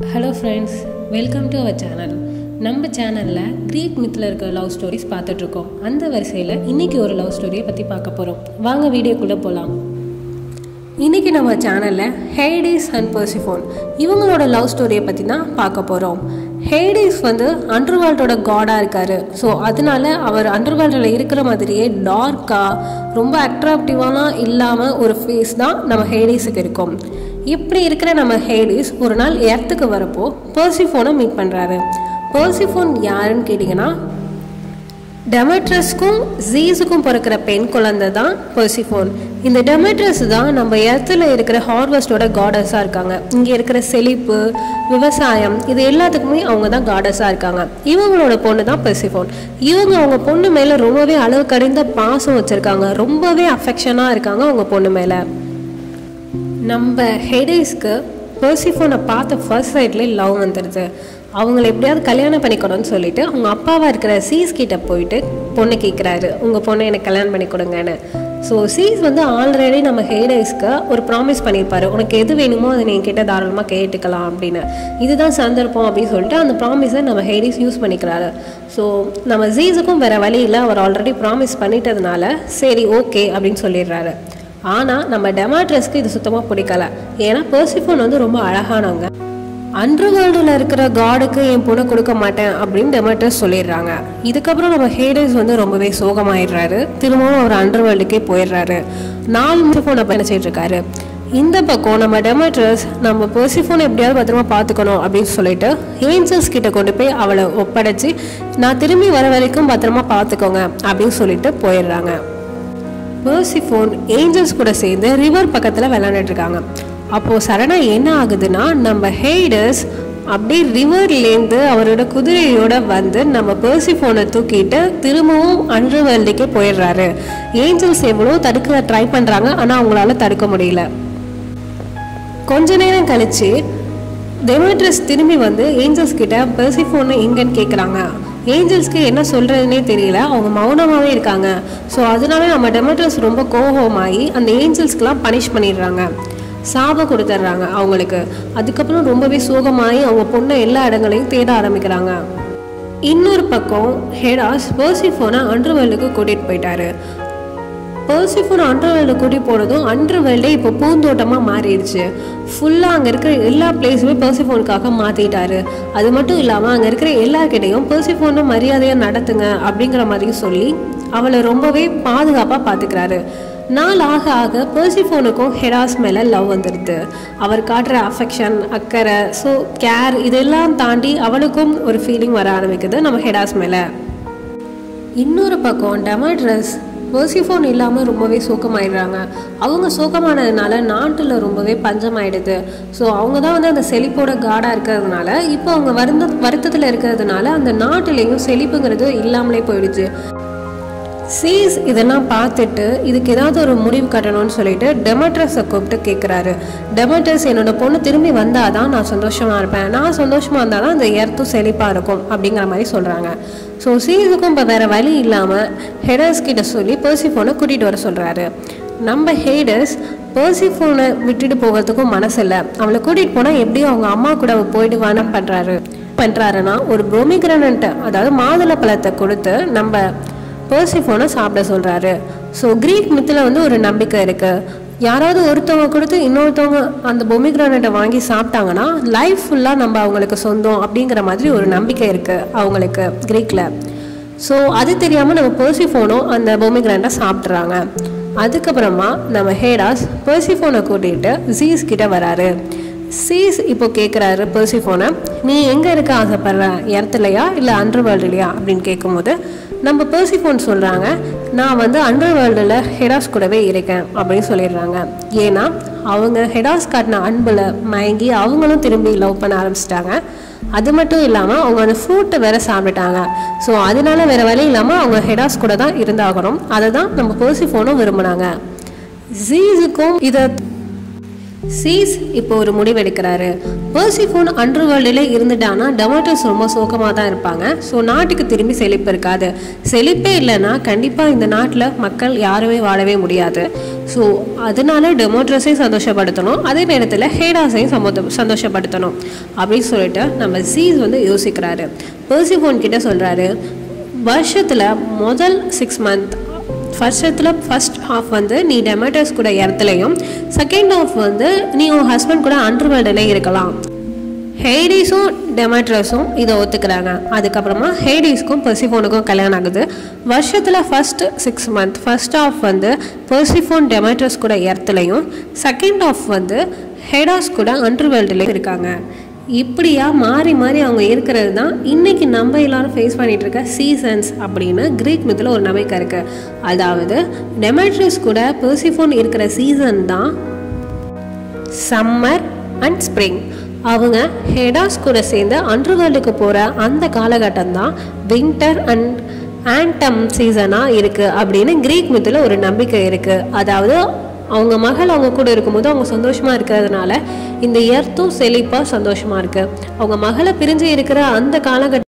hello friends welcome to our channel நம்ம சேனலில் creek மித்தில் இருக்கிற லவ் ஸ்டோரிஸ் பார்த்துட்ருக்கோம் அந்த வரிசையில் இன்றைக்கி ஒரு லவ் ஸ்டோரியை பற்றி பார்க்க போகிறோம் வாங்க வீடியோக்குள்ளே போகலாம் இன்றைக்கி நம்ம சேனலில் ஹேடிஸ் அண்ட் பர்சிஃபோன் இவங்களோட லவ் ஸ்டோரியை பற்றி தான் பார்க்க போகிறோம் ஹேடிஸ் வந்து அண்டர்வேல்டோட காடாக இருக்கார் ஸோ அதனால அவர் அண்டர்வேல்டில் இருக்கிற மாதிரியே டார்க்காக ரொம்ப அட்ராக்டிவாலாம் இல்லாமல் ஒரு ஃபேஸ் தான் நம்ம ஹேடிஸுக்கு இருக்கும் இப்படி இருக்கிற நம்ம ஹேடிஸ் ஒரு நாள் எர்த்துக்கு வரப்போ பர்சிஃபோனை மீட் பண்ணுறாரு பர்சிஃபோன் யாருன்னு கேட்டிங்கன்னா டெமெட்ரஸ்க்கும் ஜீஸுக்கும் பிறக்கிற பெண் குழந்தை தான் பர்சிஃபோன் இந்த டெமெட்ரஸ் தான் நம்ம எர்த்தில் இருக்கிற ஹார்வெஸ்டோட காடஸாக இருக்காங்க இங்கே இருக்கிற செழிப்பு விவசாயம் இது எல்லாத்துக்குமே அவங்க தான் காடஸாக இருக்காங்க இவங்களோட பொண்ணு தான் பெர்சிஃபோன் இவங்க அவங்க பொண்ணு மேலே ரொம்பவே அளவு கடிந்த பாசம் வச்சுருக்காங்க ரொம்பவே அஃபெக்ஷனாக இருக்காங்க அவங்க பொண்ணு மேலே நம்ம ஹெடேஸ்க்கு பெர்சிஃபோனை பார்த்த ஃபர்ஸ்ட் சைட்லேயே லவ் வந்துடுது அவங்கள எப்படியாவது கல்யாணம் பண்ணிக்கணும்னு சொல்லிட்டு அவங்க அப்பாவாக இருக்கிற சீஸ் கிட்ட போயிட்டு பொண்ணு கேட்குறாரு உங்கள் பொண்ணை எனக்கு கல்யாணம் பண்ணி கொடுங்கன்னு ஸோ சீஸ் வந்து ஆல்ரெடி நம்ம ஹேடேஸ்க்கு ஒரு ப்ராமிஸ் பண்ணியிருப்பாரு உனக்கு எது வேணுமோ அதை நீ கிட்ட தாராளமாக கேட்டுக்கலாம் அப்படின்னு இதுதான் சந்தர்ப்பம் அப்படின்னு சொல்லிட்டு அந்த ப்ராமிஸை நம்ம ஹேடிஸ் யூஸ் பண்ணிக்கிறாரு ஸோ நம்ம ஜீஸுக்கும் வேறு வழி இல்லை அவர் ஆல்ரெடி ப்ராமிஸ் பண்ணிட்டதுனால சரி ஓகே அப்படின்னு சொல்லிடுறாரு ஆனால் நம்ம டெமாட்ரஸ்க்கு இது சுத்தமாக பிடிக்கல ஏன்னா பெர்சிஃபோன் வந்து ரொம்ப அழகானவங்க அண்டர்வேர்ல்டில் இருக்கிற காடுக்கு என் பொண்ணை கொடுக்க மாட்டேன் அப்படின்னு டெமாட்ரஸ் சொல்லிடுறாங்க இதுக்கப்புறம் நம்ம ஹேடேஸ் வந்து ரொம்பவே சோகமாயிடுறாரு திரும்பவும் அவர் அண்டர்வேர்ல்டுக்கே போயிடுறாரு நாலு முறை ஃபோனை பயணிச்சிட்டு இருக்காரு இந்த பக்கம் நம்ம டெமாட்ரஸ் நம்ம பெர்சிஃபோனை எப்படியாவது பத்திரமா பார்த்துக்கணும் அப்படின்னு சொல்லிட்டு ஏஞ்சல்ஸ் கிட்ட கொண்டு போய் அவளை ஒப்படைச்சு நான் திரும்பி வர வரைக்கும் பத்திரமா பார்த்துக்கோங்க அப்படின்னு சொல்லிட்டு போயிடுறாங்க பெர்சிஃபோன் ஏஞ்சல்ஸ் கூட சேர்ந்து ரிவர் பக்கத்தில் விளையாண்டுட்டு இருக்காங்க அப்போது சடனாக என்ன ஆகுதுன்னா நம்ம ஹெய்டர்ஸ் அப்படியே ரிவர்லேருந்து அவரோட குதிரையோட வந்து நம்ம பெர்சிஃபோனை தூக்கிட்டு திரும்பவும் அண்டர்வேல்டுக்கே போயிடுறாரு ஏஞ்சல்ஸ் எவ்வளோ தடுக்க ட்ரை பண்ணுறாங்க ஆனால் அவங்களால தடுக்க முடியல கொஞ்ச நேரம் கழிச்சு டெமோட்ரஸ் திரும்பி வந்து ஏஞ்சல்ஸ் கிட்ட பெர்சிஃபோனை எங்கன்னு கேட்குறாங்க ஏஞ்சல்ஸ்க்கு என்ன சொல்கிறதுனே தெரியல அவங்க மௌனமாகவே இருக்காங்க ஸோ அதனால நம்ம டெமோட்ரஸ் ரொம்ப கோபமாகி அந்த ஏஞ்சல்ஸ்க்கெலாம் பனிஷ் பண்ணிடுறாங்க சாபம் கொடுத்துட்றாங்க அவங்களுக்கு அதுக்கப்புறம் ரொம்பவே சோகமாகி அவங்க பொண்ணை எல்லா இடங்களையும் தேட ஆரம்பிக்கிறாங்க இன்னொரு பக்கம் ஹெடாஸ் பெர்சிஃபோனை அண்டர்வேல்டுக்கு கூட்டிகிட்டு போயிட்டாரு பெர்சிஃபோன் அண்டர்வேல்டு கூட்டி போனதும் அண்டர்வேல்டே இப்போ பூந்தோட்டமாக மாறிடுச்சு ஃபுல்லாக அங்கே இருக்கிற எல்லா பிளேஸுமே பெர்சிஃபோனுக்காக மாற்றிட்டாரு அது மட்டும் இல்லாமல் அங்கே இருக்கிற எல்லார்கிட்டையும் பெர்சிஃபோனை மரியாதையாக நடத்துங்க அப்படிங்கிற மாதிரி சொல்லி அவளை ரொம்பவே பாதுகாப்பாக பார்த்துக்கிறாரு நாள் ஆக ஆக பெர்சிஃபோனுக்கும் ஹெராஸ் மேலே லவ் வந்துடுது அவர் காட்டுற அஃபெக்ஷன் அக்கறை ஸோ கேர் இதெல்லாம் தாண்டி அவளுக்கும் ஒரு ஃபீலிங் வர ஆரம்பிக்குது நம்ம ஹெடாஸ் மேலே இன்னொரு பக்கம் டெமட்ரஸ் பெர்சிஃபோன் இல்லாமல் ரொம்பவே சோகமாயிடுறாங்க அவங்க சோகமானதுனால நாட்டில் ரொம்பவே பஞ்சமாயிடுது ஸோ அவங்க தான் வந்து அந்த செழிப்போட காடாக இருக்கிறதுனால இப்போ அவங்க வருந்த வருத்தத்தில் இருக்கிறதுனால அந்த நாட்டிலையும் செழிப்புங்கிறது இல்லாமலே போயிடுச்சு சீஸ் இதெல்லாம் பார்த்துட்டு இதுக்கு ஏதாவது ஒரு முடிவு கட்டணும்னு சொல்லிட்டு டெமட்ரஸை கூப்பிட்டு கேட்குறாரு டெமட்ரஸ் என்னோட பொண்ணு திரும்பி வந்தால் தான் நான் சந்தோஷமாக இருப்பேன் நான் சந்தோஷமாக இருந்தால் தான் இந்த எர்த்தும் செழிப்பாக இருக்கும் அப்படிங்கிற மாதிரி சொல்கிறாங்க ஸோ சீஸுக்கும் இப்போ வேறு வழி இல்லாமல் ஹெடர்ஸ் கிட்ட சொல்லி பெர்சிஃபோனை கூட்டிகிட்டு வர சொல்கிறாரு நம்ம ஹேடர்ஸ் பெர்சிஃபோனை விட்டுட்டு போகிறதுக்கும் மனசில்லை அவளை கூட்டிகிட்டு போனால் எப்படியும் அவங்க அம்மா கூட அவள் போயிடுவான்னு பண்ணுறாரு பண்ணுறாருன்னா ஒரு பொமிகிரனன்ட்டு அதாவது மாதுளை பழத்தை கொடுத்து நம்ம பெர்சிஃபோனை சாப்பிட சொல்கிறாரு ஸோ க்ரீக் மித்தில் வந்து ஒரு நம்பிக்கை இருக்குது யாராவது ஒருத்தவங்க கொடுத்து இன்னொருத்தவங்க அந்த பொமிகிரானட்டை வாங்கி சாப்பிட்டாங்கன்னா லைஃப் ஃபுல்லாக நம்ம அவங்களுக்கு சொந்தம் அப்படிங்கிற மாதிரி ஒரு நம்பிக்கை இருக்குது அவங்களுக்கு க்ரீக்கில் ஸோ அது தெரியாமல் நம்ம பெர்சிஃபோனும் அந்த பொமிகிரானட்டை சாப்பிட்றாங்க அதுக்கப்புறமா நம்ம ஹேடாஸ் பெர்சிஃபோனை கூட்டிகிட்டு ஜீஸ் கிட்ட வராரு சீஸ் இப்போ கேட்குறாரு பெர்சிஃபோனை நீ எங்கே இருக்க ஆசைப்படுற இடத்துலையா இல்லை அண்டர் வேர்ல்டுலையா அப்படின்னு கேட்கும்போது நம்ம பெர்சிஃபோன் சொல்கிறாங்க நான் வந்து அண்டர் வேர்ல்டில் ஹெடாஸ் கூடவே இருக்கேன் அப்படின்னு சொல்லிடுறாங்க ஏன்னா அவங்க ஹெடாஸ் காட்டின அன்பில் மயங்கி அவங்களும் திரும்பி லவ் பண்ண ஆரம்பிச்சிட்டாங்க அது மட்டும் இல்லாமல் அவங்க அந்த ஃப்ரூட்டை வேற சாப்பிட்டுட்டாங்க ஸோ அதனால வேற வழி இல்லாமல் அவங்க ஹெடாஸ் கூட தான் இருந்தாகணும் அதை தான் நம்ம பெர்சிஃபோனும் விரும்பினாங்க ஜீஸுக்கும் இதை சீஸ் இப்போ ஒரு முடிவெடுக்கிறாரு பெர்சிஃபோன் அண்டர் வேர்ல்டில் இருந்துட்டானா டொமேட்டோஸ் ரொம்ப சோகமாக தான் இருப்பாங்க ஸோ நாட்டுக்கு திரும்பி செழிப்பு இருக்காது செழிப்பே இல்லைன்னா கண்டிப்பாக இந்த நாட்டில் மக்கள் யாருமே வாழவே முடியாது ஸோ அதனால டெமோட்ரஸையும் சந்தோஷப்படுத்தணும் அதே நேரத்தில் ஹேடாஸையும் சமோத சந்தோஷப்படுத்தணும் அப்படின்னு சொல்லிட்டு நம்ம சீஸ் வந்து யோசிக்கிறாரு பெர்சிஃபோன் கிட்ட சொல்கிறாரு வருஷத்தில் முதல் சிக்ஸ் மந்த் வருஷத்தில் ஃபர்ஸ்ட் ஹாஃப் வந்து நீ டெமேட்டர்ஸ் கூட இடத்துலையும் செகண்ட் ஹாஃப் வந்து நீ உன் ஹஸ்பண்ட் கூட அண்டர்வேர்டில் இருக்கலாம் ஹேடிஸும் டெமேட்ரஸும் இதை ஒத்துக்கிறாங்க அதுக்கப்புறமா ஹேடிஸ்க்கும் பெர்சிஃபோனுக்கும் கல்யாணம் ஆகுது வருஷத்தில் first six month first half வந்து பெர்சிஃபோன் டெமேட்ரஸ் கூட எர்த்துலையும் செகண்ட் ஆஃப் வந்து ஹேடாஸ் கூட அண்டர்வேர்ல்டுலேயும் இருக்காங்க இப்படியா மாறி மாறி அவங்க இருக்கிறது தான் இன்னைக்கு நம்ம எல்லாரும் ஃபேஸ் பண்ணிட்டு இருக்க சீசன்ஸ் அப்படின்னு கிரீக் மித்தில் ஒரு நம்பிக்கை இருக்கு அதாவது டெமேட்ரஸ் கூட பெர்சிஃபோன் இருக்கிற சீசன் தான் சம்மர் அண்ட் ஸ்ப்ரிங் அவங்க ஹெடாஸ் கூட சேர்ந்து அண்டர்வேர்ல்டுக்கு போகிற அந்த காலகட்டம் தான் வின்டர் அண்ட் ஆண்டம் சீசனாக இருக்குது அப்படின்னு கிரீக் மித்தில் ஒரு நம்பிக்கை இருக்குது அதாவது அவங்க மகள் அவங்க கூட இருக்கும்போது அவங்க சந்தோஷமாக இருக்கிறதுனால இந்த எர்த்தும் செழிப்பாக சந்தோஷமாக இருக்குது அவங்க மகளை பிரிஞ்சு இருக்கிற அந்த காலகட்டம்